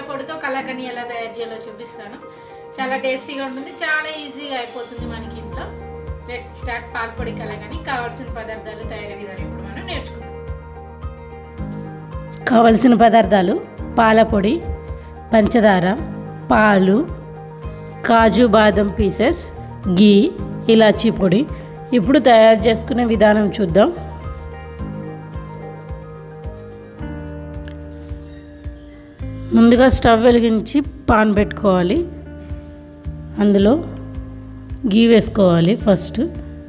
పొడితో కలాకని ఎలా తయారు చేయాలో చూపిస్తాను చాలా టేస్టీగా ఉంటుంది చాలా ఈజీగా అయిపోతుంది మనకి ఇంట్లో లెట్స్ స్టార్ట్ పాల పొడి కలాకని కావాల్సిన పదార్థాలు తయారీ విధానం ఇప్పుడు మనం నేర్చుకుందాం కావలసిన పదార్థాలు పాల పొడి పంచదార పాలు కాజు బాదం పీసెస్ గీ ఇలాచీ పొడి ఇప్పుడు తయారు చేసుకునే విధానం చూద్దాం ముందుగా స్టవ్ వెలిగించి పాన్ పెట్టుకోవాలి అందులో గీ వేసుకోవాలి ఫస్ట్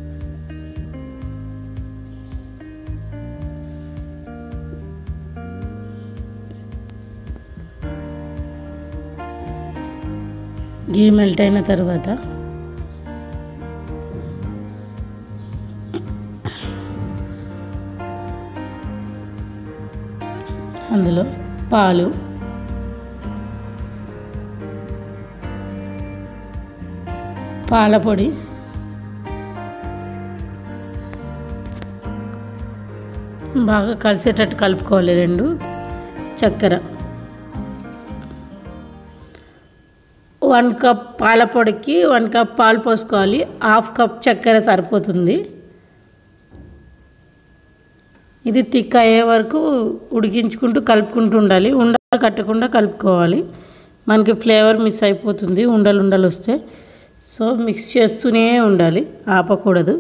గీ మెల్ట్ అయిన తర్వాత అందులో పాలు పాల పొడి బాగా కలిసేటట్టు కలుపుకోవాలి రెండు చక్కెర వన్ కప్ పాల పొడికి వన్ కప్ పాలు పోసుకోవాలి హాఫ్ కప్ చక్కెర సరిపోతుంది ఇది థిక్ అయ్యే వరకు ఉడికించుకుంటూ కలుపుకుంటూ ఉండాలి ఉండలు కట్టకుండా కలుపుకోవాలి మనకి ఫ్లేవర్ మిస్ అయిపోతుంది ఉండలు ఉండలు వస్తే సో మిక్స్ చేస్తూనే ఉండాలి ఆపకూడదు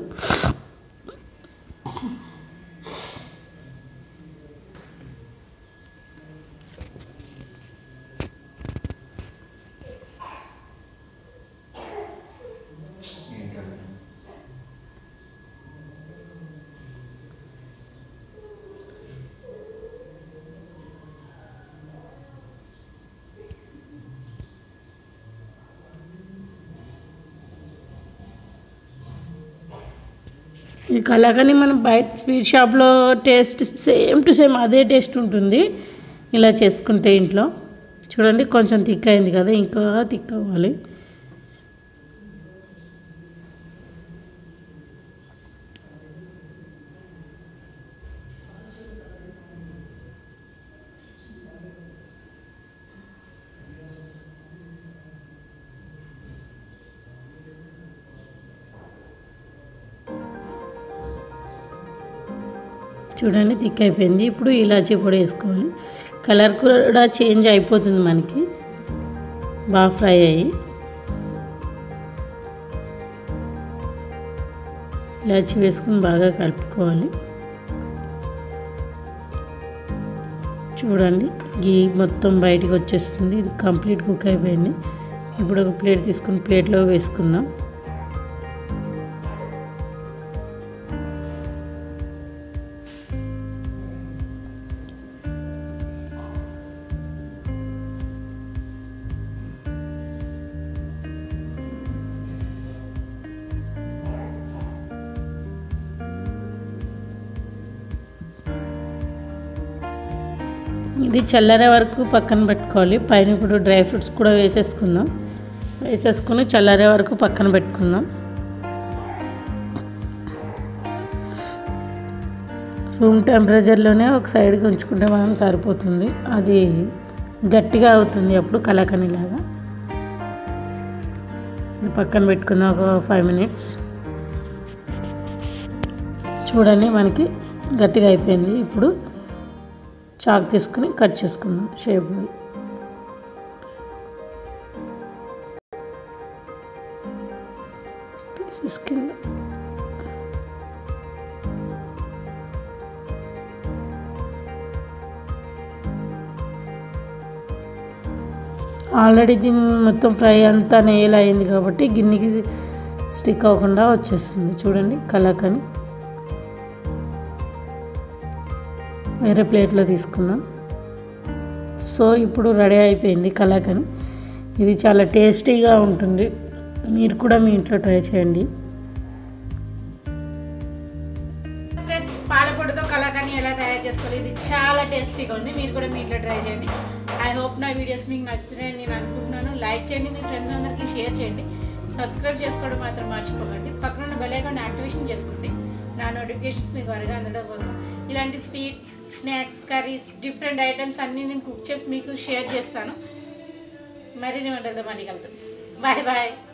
ఈ కలాకని మనం బయట స్వీట్ షాప్లో టేస్ట్ సేమ్ టు సేమ్ అదే టేస్ట్ ఉంటుంది ఇలా చేసుకుంటే ఇంట్లో చూడండి కొంచెం థిక్ అయింది కదా ఇంకా థిక్ అవ్వాలి చూడండి థిక్ అయిపోయింది ఇప్పుడు ఇలాచీ పొడి వేసుకోవాలి కలర్ కూడా చేంజ్ అయిపోతుంది మనకి బాగా ఫ్రై అయ్యి ఇలాచీ వేసుకుని బాగా కలుపుకోవాలి చూడండి గీ మొత్తం బయటికి వచ్చేస్తుంది ఇది కంప్లీట్ కుక్ అయిపోయింది ఇప్పుడు ఒక ప్లేట్ తీసుకుని ప్లేట్లో వేసుకుందాం ఇది చల్లారే వరకు పక్కన పెట్టుకోవాలి పైన ఇప్పుడు డ్రై ఫ్రూట్స్ కూడా వేసేసుకుందాం వేసేసుకుని చల్లారే వరకు పక్కన పెట్టుకుందాం రూమ్ టెంపరేచర్లోనే ఒక సైడ్కి ఉంచుకుంటే మనం సరిపోతుంది అది గట్టిగా అవుతుంది అప్పుడు కలాకనిలాగా పక్కన పెట్టుకుందాం ఒక ఫైవ్ మినిట్స్ చూడండి మనకి గట్టిగా అయిపోయింది ఇప్పుడు చాక్ తీసుకుని కట్ చేసుకుందాం షేప్ పీసెస్ కింద ఆల్రెడీ దీని మొత్తం ఫ్రై అంతా నెయ్యిలో అయింది కాబట్టి గిన్నెకి స్టిక్ అవ్వకుండా వచ్చేస్తుంది చూడండి కలాకని వేరే ప్లేట్లో తీసుకుందాం సో ఇప్పుడు రెడీ అయిపోయింది కలాకని ఇది చాలా టేస్టీగా ఉంటుంది మీరు కూడా మీ ఇంట్లో ట్రై చేయండి ఫ్రెండ్స్ పాలపొడితో కలాకాని ఎలా తయారు చేసుకోవాలి ఇది చాలా టేస్టీగా ఉంది మీరు కూడా మీ ఇంట్లో ట్రై చేయండి ఐ హోప్ నా వీడియోస్ మీకు నచ్చుతున్నాయని నేను అనుకుంటున్నాను లైక్ చేయండి మీ ఫ్రెండ్స్ అందరికీ షేర్ చేయండి సబ్స్క్రైబ్ చేసుకోవడం మాత్రం మర్చిపోకండి పక్కన ఉన్న బెల్ ఐకాన్ యాక్టివేషన్ చేసుకోండి నా నోటిఫికేషన్స్ మీకు త్వరగా అందడం కోసం ఇలాంటి sweets snacks curries different items అన్నీ నేను కుక్ చేసి మీకు షేర్ చేస్తాను మరిన్ని వంటలతో మళ్ళీ కలుద్దాం బాయ్ బాయ్